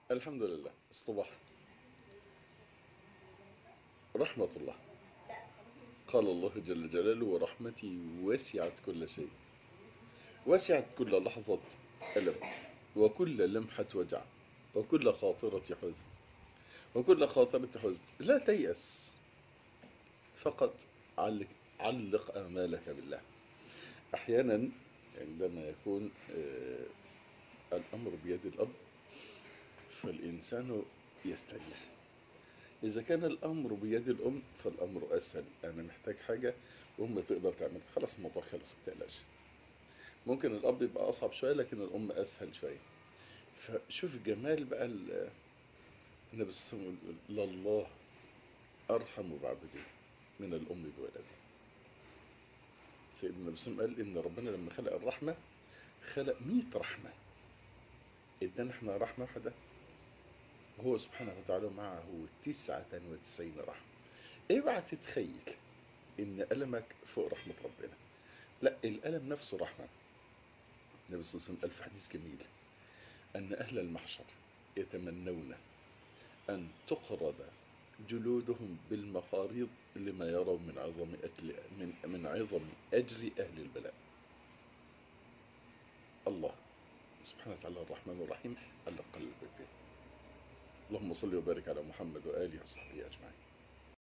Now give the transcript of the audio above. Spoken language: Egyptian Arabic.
الحمد لله اصطباح رحمة الله قال الله جل جلاله ورحمتي وسعت كل شيء وسعت كل لحظة ألم وكل لمحة وجع وكل خاطرة حزن وكل خاطرة حزن لا تيأس فقط علق, علق آمالك بالله أحيانا عندما يكون الأمر بيد الأب فالإنسان يستريح إذا كان الأمر بيد الأم فالأمر أسهل أنا محتاج حاجة وأم تقدر تعمل خلاص الموضوع خلص متقلقش ممكن الأب يبقى أصعب شوية لكن الأم أسهل شوية فشوف جمال بقى النبي صلى الله عليه وسلم لله أرحم بعبده من الأم بولده سيدنا النبي صلى الله عليه وسلم قال إن ربنا لما خلق الرحمة خلق مئة رحمة إدانا احنا رحمة واحدة وهو سبحانه وتعالى معه تسعة وتسعين رحمة اوعى تتخيل ان ألمك فوق رحمة ربنا لا الألم نفسه رحمة النبي صلى الله عليه وسلم قال في حديث جميل أن أهل المحشر يتمنون أن تقرض جلودهم بالمخاريض لما يروا من عظم أجل من من عظم أجر أهل البلاء الله سبحانه وتعالى الرحمن الرحيم على قلبك اللهم صل وبارك على محمد وآله وصحبه أجمعين